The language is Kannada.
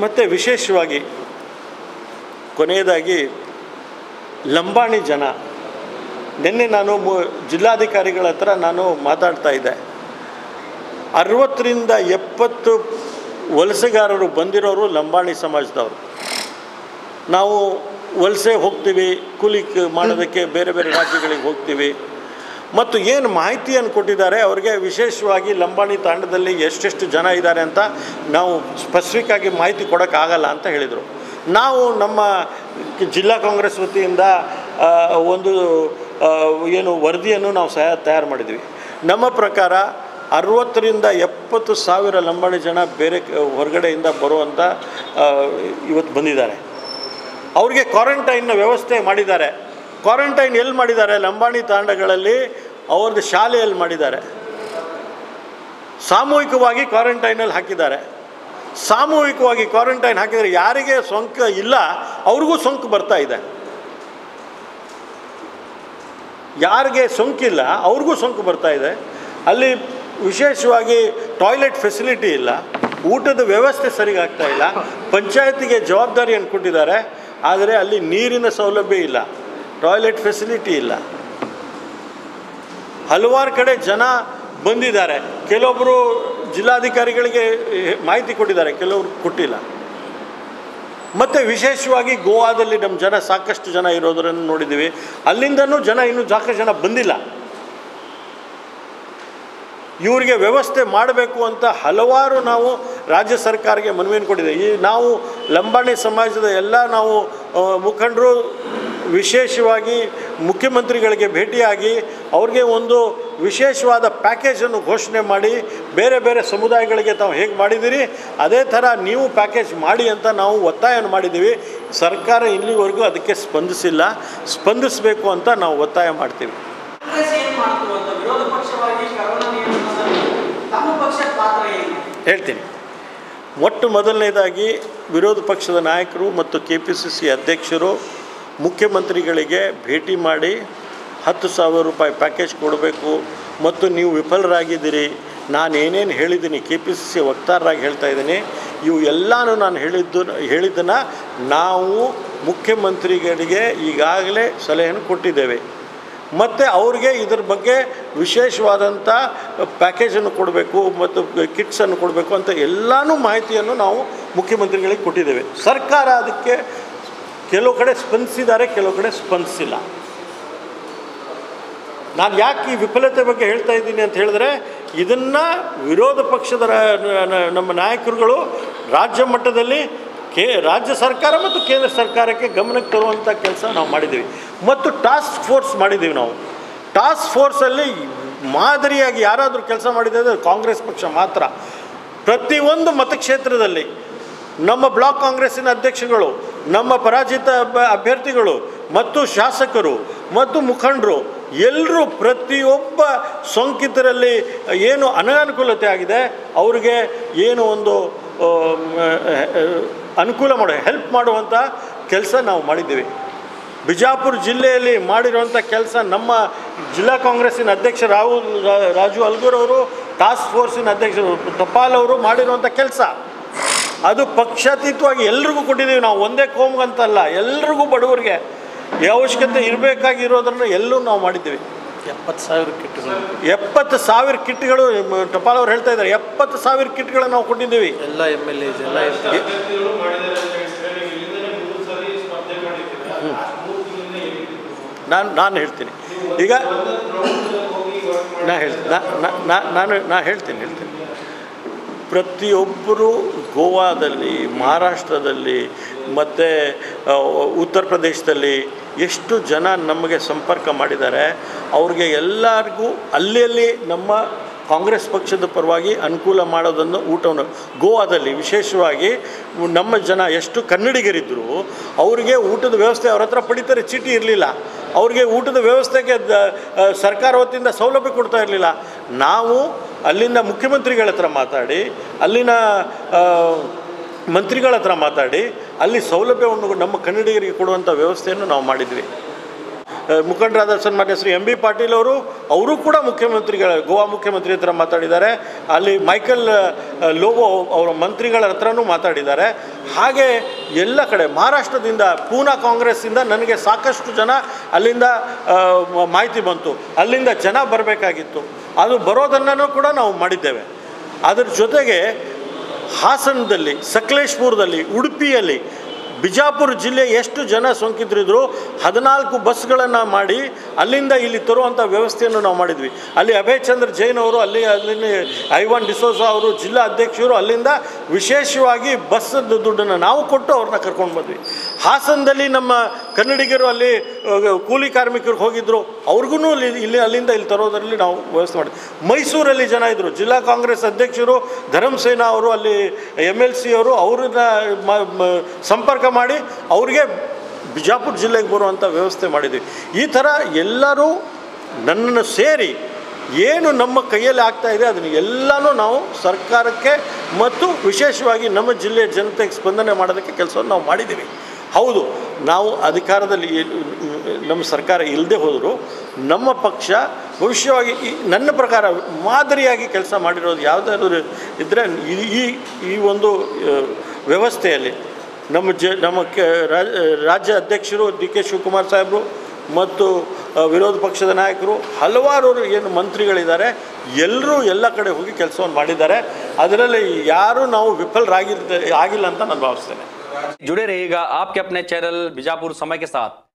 ಮತ್ತು ವಿಶೇಷವಾಗಿ ಕೊನೆಯದಾಗಿ ಲಂಬಾಣಿ ಜನ ನಿನ್ನೆ ನಾನು ಮು ಜಿಲ್ಲಾಧಿಕಾರಿಗಳ ಹತ್ರ ನಾನು ಮಾತಾಡ್ತಾ ಇದ್ದೆ ಅರವತ್ತರಿಂದ ಎಪ್ಪತ್ತು ವಲಸೆಗಾರರು ಬಂದಿರೋರು ಲಂಬಾಣಿ ಸಮಾಜದವರು ನಾವು ವಲಸೆ ಹೋಗ್ತೀವಿ ಕೂಲಿ ಕ- ಮಾಡೋದಕ್ಕೆ ಬೇರೆ ಬೇರೆ ರಾಜ್ಯಗಳಿಗೆ ಹೋಗ್ತೀವಿ ಮತ್ತು ಏನು ಮಾಹಿತಿಯನ್ನು ಕೊಟ್ಟಿದ್ದಾರೆ ಅವರಿಗೆ ವಿಶೇಷವಾಗಿ ಲಂಬಾಣಿ ತಾಂಡದಲ್ಲಿ ಎಷ್ಟೆಷ್ಟು ಜನ ಇದ್ದಾರೆ ಅಂತ ನಾವು ಸ್ಪೆಸಿಫಿಕ್ ಆಗಿ ಮಾಹಿತಿ ಕೊಡೋಕ್ಕಾಗಲ್ಲ ಅಂತ ಹೇಳಿದರು ನಾವು ನಮ್ಮ ಜಿಲ್ಲಾ ಕಾಂಗ್ರೆಸ್ ವತಿಯಿಂದ ಆ, ಒಂದು ಆ, ಏನು ವರದಿಯನ್ನು ನಾವು ಸಹ ತಯಾರು ಮಾಡಿದ್ವಿ ನಮ್ಮ ಪ್ರಕಾರ ಅರವತ್ತರಿಂದ ಎಪ್ಪತ್ತು ಸಾವಿರ ಲಂಬಾಣಿ ಜನ ಬೇರೆ ಕ- ಹೊರಗಡೆಯಿಂದ ಬರುವಂಥ ಆ, ಇವತ್ತು ಬಂದಿದ್ದಾರೆ ಅವ್ರಿಗೆ ಕ್ವಾರಂಟೈನ್ನ ವ್ಯವಸ್ಥೆ ಮಾಡಿದ್ದಾರೆ ಕ್ವಾರಂಟೈನ್ ಎಲ್ಲಿ ಮಾಡಿದ್ದಾರೆ ಲಂಬಾಣಿ ತಾಂಡಗಳಲ್ಲಿ ಅವ್ರದ್ದು ಶಾಲೆಯಲ್ಲಿ ಮಾಡಿದ್ದಾರೆ ಸಾಮೂಹಿಕವಾಗಿ ಕ್ವಾರಂಟೈನಲ್ಲಿ ಹಾಕಿದ್ದಾರೆ ಸಾಮೂಹಿಕವಾಗಿ ಕ್ವಾರಂಟೈನ್ ಹಾಕಿದರೆ ಯಾರಿಗೆ ಸೋಂಕು ಇಲ್ಲ ಅವ್ರಿಗೂ ಸೋಂಕು ಬರ್ತಾ ಇದೆ ಯಾರಿಗೆ ಸೋಂಕಿಲ್ಲ ಅವ್ರಿಗೂ ಸೋಂಕು ಬರ್ತಾ ಇದೆ ಅಲ್ಲಿ ವಿಶೇಷವಾಗಿ ಟಾಯ್ಲೆಟ್ ಫೆಸಿಲಿಟಿ ಇಲ್ಲ ಊಟದ ವ್ಯವಸ್ಥೆ ಸರಿಗಾಗ್ತಾ ಇಲ್ಲ ಪಂಚಾಯತಿಗೆ ಜವಾಬ್ದಾರಿಯನ್ನು ಕೊಟ್ಟಿದ್ದಾರೆ ಆದರೆ ಅಲ್ಲಿ ನೀರಿನ ಸೌಲಭ್ಯ ಇಲ್ಲ ಟಾಯ್ಲೆಟ್ ಫೆಸಿಲಿಟಿ ಇಲ್ಲ ಹಲವಾರು ಕಡೆ ಜನ ಬಂದಿದ್ದಾರೆ ಕೆಲವೊಬ್ಬರು ಜಿಲ್ಲಾಧಿಕಾರಿಗಳಿಗೆ ಮಾಹಿತಿ ಕೊಟ್ಟಿದ್ದಾರೆ ಕೆಲವರು ಕೊಟ್ಟಿಲ್ಲ ಮತ್ತು ವಿಶೇಷವಾಗಿ ಗೋವಾದಲ್ಲಿ ನಮ್ಮ ಜನ ಸಾಕಷ್ಟು ಜನ ಇರೋದನ್ನು ನೋಡಿದ್ದೀವಿ ಅಲ್ಲಿಂದನೂ ಜನ ಇನ್ನೂ ಸಾಕಷ್ಟು ಜನ ಬಂದಿಲ್ಲ ಇವರಿಗೆ ವ್ಯವಸ್ಥೆ ಮಾಡಬೇಕು ಅಂತ ಹಲವಾರು ನಾವು ರಾಜ್ಯ ಸರ್ಕಾರಕ್ಕೆ ಮನವಿಯನ್ನು ಕೊಟ್ಟಿದ್ದೇವೆ ಈ ನಾವು ಲಂಬಾಣಿ ಸಮಾಜದ ಎಲ್ಲ ನಾವು ಆ, ಮುಖಂಡರು ವಿಶೇಷವಾಗಿ ಮುಖ್ಯಮಂತ್ರಿಗಳಿಗೆ ಭೇಟಿಯಾಗಿ ಅವ್ರಿಗೆ ಒಂದು ವಿಶೇಷವಾದ ಪ್ಯಾಕೇಜನ್ನು ಘೋಷಣೆ ಮಾಡಿ ಬೇರೆ ಬೇರೆ ಸಮುದಾಯಗಳಿಗೆ ತಾವು ಹೇಗೆ ಮಾಡಿದ್ದೀರಿ ಅದೇ ಥರ ನೀವು ಪ್ಯಾಕೇಜ್ ಮಾಡಿ ಅಂತ ನಾವು ಒತ್ತಾಯವನ್ನು ಮಾಡಿದ್ದೀವಿ ಸರ್ಕಾರ ಇಲ್ಲಿವರೆಗೂ ಅದಕ್ಕೆ ಸ್ಪಂದಿಸಿಲ್ಲ ಸ್ಪಂದಿಸಬೇಕು ಅಂತ ನಾವು ಒತ್ತಾಯ ಮಾಡ್ತೀವಿ ಕಾಂಗ್ರೆಸ್ ಏನ್ ಮಾಡ್ತು ಅಂತ ವಿರೋಧ ಪಕ್ಷವಾಗಿ ಕರೋನಾ ನಿಯಂತ್ರಣದಲ್ಲಿ ತಮ್ಮ ಪಕ್ಷದ ಪಾತ್ರ ಏನು ಹೇಳ್ತೀನಿ ಮೊಟ್ಟ ಮೊದಲನೇದಾಗಿ ವಿರೋಧ ಪಕ್ಷದ ನಾಯಕರು ಮತ್ತು ಕೆ ಪಿ ಸಿ ಸಿ ಅಧ್ಯಕ್ಷರು ಮುಖ್ಯಮಂತ್ರಿಗಳಿಗೆ ಭೇಟಿ ಮಾಡಿ ಹತ್ತು ಸಾವಿರ ರೂಪಾಯಿ ಪ್ಯಾಕೇಜ್ ಕೊಡಬೇಕು ಮತ್ತು ನೀವು ವಿಫಲರಾಗಿದ್ದೀರಿ ನಾನು ಏನೇನು ಹೇಳಿದ್ದೀನಿ ಕೆ ಪಿ ಸಿ ಸಿ ವಕ್ತಾರರಾಗಿ ಹೇಳ್ತಾ ಇದ್ದೀನಿ ಇವು ಎಲ್ಲನೂ ನಾನು ಹೇಳಿದ್ದು ಹೇಳಿದ್ದನ್ನು ನಾವು ಮುಖ್ಯಮಂತ್ರಿಗಳಿಗೆ ಈಗಾಗಲೇ ಸಲಹೆಯನ್ನು ಕೊಟ್ಟಿದ್ದೇವೆ ಮತ್ತು ಅವ್ರಿಗೆ ಇದ್ರ ಬಗ್ಗೆ ವಿಶೇಷವಾದಂಥ ಪ್ಯಾಕೇಜನ್ನು ಕೊಡಬೇಕು ಮತ್ತು ಕಿಟ್ಸನ್ನು ಕೊಡಬೇಕು ಅಂತ ಎಲ್ಲನೂ ಮಾಹಿತಿಯನ್ನು ನಾವು ಮುಖ್ಯಮಂತ್ರಿಗಳಿಗೆ ಕೊಟ್ಟಿದ್ದೇವೆ ಸರ್ಕಾರ ಅದಕ್ಕೆ ಕೆಲವು ಕಡೆ ಸ್ಪಂದಿಸಿದ್ದಾರೆ ಕೆಲವು ಕಡೆ ಸ್ಪಂದಿಸಿಲ್ಲ ನಾನು ಯಾಕೆ ಈ ವಿಫಲತೆ ಬಗ್ಗೆ ಹೇಳ್ತಾ ಇದ್ದೀನಿ ಅಂತ ಹೇಳಿದ್ರೆ ಇದನ್ನು ವಿರೋಧ ಪಕ್ಷದ ರ- ನ- ನಮ್ಮ ನಾಯಕರುಗಳು ರಾಜ್ಯ ಮಟ್ಟದಲ್ಲಿ ಕೇ ರಾಜ್ಯ ಸರ್ಕಾರ ಮತ್ತು ಕೇಂದ್ರ ಸರ್ಕಾರಕ್ಕೆ ಗಮನಕ್ಕೆ ತರುವಂಥ ಕೆಲಸ ನಾವು ಮಾಡಿದ್ದೀವಿ ಮತ್ತು ಟಾಸ್ಕ್ ಫೋರ್ಸ್ ಮಾಡಿದ್ದೀವಿ ನಾವು ಟಾಸ್ಕ್ ಫೋರ್ಸಲ್ಲಿ ಮಾದರಿಯಾಗಿ ಯಾರಾದರೂ ಕೆಲಸ ಮಾಡಿದರೆ ಕಾಂಗ್ರೆಸ್ ಪಕ್ಷ ಮಾತ್ರ ಪ್ರತಿಯೊಂದು ಮತಕ್ಷೇತ್ರದಲ್ಲಿ ನಮ್ಮ ಬ್ಲಾಕ್ ಕಾಂಗ್ರೆಸ್ಸಿನ ಅಧ್ಯಕ್ಷಗಳು ನಮ್ಮ ಪರಾಜಿತ ಅಭ- ಅಭ್ಯರ್ಥಿಗಳು ಮತ್ತು ಶಾಸಕರು ಮತ್ತು ಮುಖಂಡರು ಎಲ್ಲರೂ ಪ್ರತಿಯೊಬ್ಬ ಸೋಂಕಿತರಲ್ಲಿ ಏನು ಅನಾನುಕೂಲತೆ ಆಗಿದೆ ಅವ್ರಿಗೆ ಏನು ಒಂದು ಆಮ್, ಅಹ್, ಅನುಕೂಲ ಮಾಡೋ ಹೆಲ್ಪ್ ಮಾಡುವಂಥ ಕೆಲಸ ನಾವು ಮಾಡಿದ್ದೀವಿ ಬಿಜಾಪುರ ಜಿಲ್ಲೆಯಲ್ಲಿ ಮಾಡಿರುವಂಥ ಕೆಲಸ ನಮ್ಮ ಜಿಲ್ಲಾ ಕಾಂಗ್ರೆಸ್ಸಿನ ಅಧ್ಯಕ್ಷ ರಾಹುಲ್ ರಾ- ರಾಜು ಅಲ್ಗೂರ್ ಅವರು ಟಾಸ್ಕ್ ಫೋರ್ಸಿನ ಅಧ್ಯಕ್ಷರು ತಪಾಲ್ ಅವರು ಮಾಡಿರುವಂಥ ಕೆಲಸ ಅದು ಪಕ್ಷಾತೀತವಾಗಿ ಎಲ್ರಿಗೂ ಕೊಟ್ಟಿದ್ದೀವಿ ನಾವು ಒಂದೇ ಕೋಮ್ಗಂತಲ್ಲ ಎಲ್ರಿಗೂ ಬಡವರಿಗೆ ಈ ಅವಶ್ಯಕತೆ ಇರಬೇಕಾಗಿರೋದನ್ನು ಎಲ್ಲೂ ನಾವು ಮಾಡಿದ್ದೀವಿ ಎಪ್ಪತ್ತು ಸಾವಿರ ಕಿಟ್ಗಳು ಎಪ್ಪತ್ತು ಸಾವಿರ ಕಿಟ್ಗಳು ಮ- ಟಪಾಲ್ ಅವ್ರು ಹೇಳ್ತಾ ಇದ್ದಾರೆ ಎಪ್ಪತ್ತು ಸಾವಿರ ಕಿಟ್ಗಳನ್ನು ನಾವು ಕೊಟ್ಟಿದ್ದೀವಿ ಎಲ್ಲ ಎಮ್ ಎಲ್ ಎಸ್ ಎಲ್ಲ ಇರ್ತಾರೆ ನಾನು ನಾನು ಹೇಳ್ತೀನಿ ಈಗ ನಾ ಹೇಳ್ತೀನಿ ನಾ- ನಾ- ನಾನು ನಾ ಹೇಳ್ತೀನಿ ಹೇಳ್ತೀನಿ ಪ್ರತಿಯೊಬ್ಬರು ಗೋವಾದಲ್ಲಿ ಮಹಾರಾಷ್ಟ್ರದಲ್ಲಿ ಮತ್ತು ಉತ್ತರ ಪ್ರದೇಶದಲ್ಲಿ ಎಷ್ಟು ಜನ ನಮಗೆ ಸಂಪರ್ಕ ಮಾಡಿದ್ದಾರೆ ಅವ್ರಿಗೆ ಎಲ್ಲರಿಗೂ ಅಲ್ಲಿ ಅಲ್ಲಿ ನಮ್ಮ ಕಾಂಗ್ರೆಸ್ ಪಕ್ಷದ ಪರವಾಗಿ ಅನುಕೂಲ ಮಾಡೋದನ್ನು ಊಟವನ್ನು ಗೋವಾದಲ್ಲಿ ವಿಶೇಷವಾಗಿ ನಮ್ಮ ಜನ ಎಷ್ಟು ಕನ್ನಡಿಗರಿದ್ದರು ಅವರಿಗೆ ಊಟದ ವ್ಯವಸ್ಥೆ ಅವ್ರ ಹತ್ರ ಪಡಿತಾರೆ ಚೀಟಿ ಇರಲಿಲ್ಲ ಅವ್ರಿಗೆ ಊಟದ ವ್ಯವಸ್ಥೆಗೆ ದ ಆ, ಸರ್ಕಾರ ವತಿಯಿಂದ ಸೌಲಭ್ಯ ಕೊಡ್ತಾ ಇರಲಿಲ್ಲ ನಾವು ಅಲ್ಲಿಂದ ಮುಖ್ಯಮಂತ್ರಿಗಳ ಹತ್ರ ಮಾತಾಡಿ ಅಲ್ಲಿನ ಆ, ಮಂತ್ರಿಗಳ ಹತ್ರ ಮಾತಾಡಿ ಅಲ್ಲಿ ಸೌಲಭ್ಯವನ್ನು ನಮ್ಮ ಕನ್ನಡಿಗರಿಗೆ ಕೊಡುವಂಥ ವ್ಯವಸ್ಥೆಯನ್ನು ನಾವು ಮಾಡಿದ್ವಿ ಮುಖಂಡರಾದ ಸನ್ಮಾನ್ಯ ಶ್ರೀ ಎಂ ಬಿ ಪಾಟೀಲ್ ಅವರು ಅವರು ಕೂಡ ಮುಖ್ಯಮಂತ್ರಿಗಳ ಗೋವಾ ಮುಖ್ಯಮಂತ್ರಿ ಹತ್ರ ಮಾತಾಡಿದ್ದಾರೆ ಅಲ್ಲಿ ಮೈಕಲ್ ಆ, ಲೋಬೋ ಅವರ ಮಂತ್ರಿಗಳ ಹತ್ರನೂ ಮಾತಾಡಿದ್ದಾರೆ ಹಾಗೆ ಎಲ್ಲ ಕಡೆ ಮಹಾರಾಷ್ಟ್ರದಿಂದ ಪೂನಾ ಕಾಂಗ್ರೆಸ್ಸಿಂದ ನನಗೆ ಸಾಕಷ್ಟು ಜನ ಅಲ್ಲಿಂದ ಆ, ಮ- ಮಾಹಿತಿ ಬಂತು ಅಲ್ಲಿಂದ ಜನ ಬರಬೇಕಾಗಿತ್ತು ಅದು ಬರೋದನ್ನು ಕೂಡ ನಾವು ಮಾಡಿದ್ದೇವೆ ಅದರ ಜೊತೆಗೆ ಹಾಸನದಲ್ಲಿ ಸಕಲೇಶ್ಪುರದಲ್ಲಿ ಉಡುಪಿಯಲ್ಲಿ ಬಿಜಾಪುರ ಜಿಲ್ಲೆ ಎಷ್ಟು ಜನ ಸೋಂಕಿತರಿದ್ರು ಹದಿನಾಲ್ಕು ಬಸ್ಗಳನ್ನು ಮಾಡಿ ಅಲ್ಲಿಂದ ಇಲ್ಲಿ ತರುವಂಥ ವ್ಯವಸ್ಥೆಯನ್ನು ನಾವು ಮಾಡಿದ್ವಿ ಅಲ್ಲಿ ಅಭಯ್ ಚಂದ್ರ ಜೈನ್ ಅವರು ಅಲ್ಲಿ ಅಲ್ಲಿನ ಐವಾನ್ ಡಿಸೋಸಾ ಅವರು ಜಿಲ್ಲಾ ಅಧ್ಯಕ್ಷರು ಅಲ್ಲಿಂದ ವಿಶೇಷವಾಗಿ ಬಸ್ ದುಡ್ಡನ್ನು ನಾವು ಕೊಟ್ಟು ಅವ್ರನ್ನ ಕರ್ಕೊಂಡು ಬಂದ್ವಿ ಹಾಸನದಲ್ಲಿ ನಮ್ಮ ಕನ್ನಡಿಗರು ಅಲ್ಲಿ ಅಹ್, ಕೂಲಿ ಕಾರ್ಮಿಕರು ಹೋಗಿದ್ರು ಅವ್ರಿಗೂ ಇಲ್ಲಿ ಇಲ್ಲಿ ಅಲ್ಲಿಂದ ಇಲ್ಲಿ ತರೋದರಲ್ಲಿ ನಾವು ವ್ಯವಸ್ಥೆ ಮಾಡಿದ್ವಿ ಮೈಸೂರಲ್ಲಿ ಜನ ಇದ್ದರು ಜಿಲ್ಲಾ ಕಾಂಗ್ರೆಸ್ ಅಧ್ಯಕ್ಷರು ಧರ್ಮಸೇನಾ ಅವರು ಅಲ್ಲಿ ಎಮ್ ಎಲ್ ಸಿ ಅವರು ಅವ್ರನ್ನ ಮ- ಮ- ಸಂಪರ್ಕ ಮಾಡಿ ಅವ್ರಿಗೆ ಬಿಜಾಪುರ ಜಿಲ್ಲೆಗೆ ಬರುವಂಥ ವ್ಯವಸ್ಥೆ ಮಾಡಿದ್ವಿ ಈ ಥರ ಎಲ್ಲರೂ ನನ್ನನ್ನು ಸೇರಿ ಏನು ನಮ್ಮ ಕೈಯಲ್ಲಿ ಆಗ್ತಾ ಇದೆ ಅದನ್ನು ಎಲ್ಲನೂ ನಾವು ಸರ್ಕಾರಕ್ಕೆ ಮತ್ತು ವಿಶೇಷವಾಗಿ ನಮ್ಮ ಜಿಲ್ಲೆಯ ಜನತೆಗೆ ಸ್ಪಂದನೆ ಮಾಡೋದಕ್ಕೆ ಕೆಲಸವನ್ನು ನಾವು ಮಾಡಿದ್ದೀವಿ ಹೌದು ನಾವು ಅಧಿಕಾರದಲ್ಲಿ ಇಲ್- ನಮ್ಮ ಸರ್ಕಾರ ಇಲ್ಲದೆ ಹೋದರೂ ನಮ್ಮ ಪಕ್ಷ ಭವಿಷ್ಯವಾಗಿ ಈ ನನ್ನ ಪ್ರಕಾರ ಮಾದರಿಯಾಗಿ ಕೆಲಸ ಮಾಡಿರೋದು ಯಾವುದಾದ್ರು ಇದ್ದರೆ ಈ- ಈ ಈ ಒಂದು ಆ, ವ್ಯವಸ್ಥೆಯಲ್ಲಿ ನಮ್ಮ ಜ ನಮ್ಮ ಕೆ ರಾಜ- ರಾಜ್ಯ ಅಧ್ಯಕ್ಷರು ಡಿ ಕೆ ಶಿವಕುಮಾರ್ ಸಾಹೇಬರು ಮತ್ತು ಆ, ವಿರೋಧ ಪಕ್ಷದ ನಾಯಕರು ಹಲವಾರು ಏನು ಮಂತ್ರಿಗಳಿದ್ದಾರೆ ಎಲ್ಲರೂ ಎಲ್ಲ ಕಡೆ ಹೋಗಿ ಕೆಲಸವನ್ನು ಮಾಡಿದ್ದಾರೆ ಅದರಲ್ಲಿ ಯಾರೂ ನಾವು ವಿಫಲರಾಗಿರ್ತ ಆಗಿಲ್ಲ ಅಂತ ನಾನು ಭಾವಿಸ್ತೇನೆ जुड़े रहिएगा आपके अपने चैनल बीजापुर समय के साथ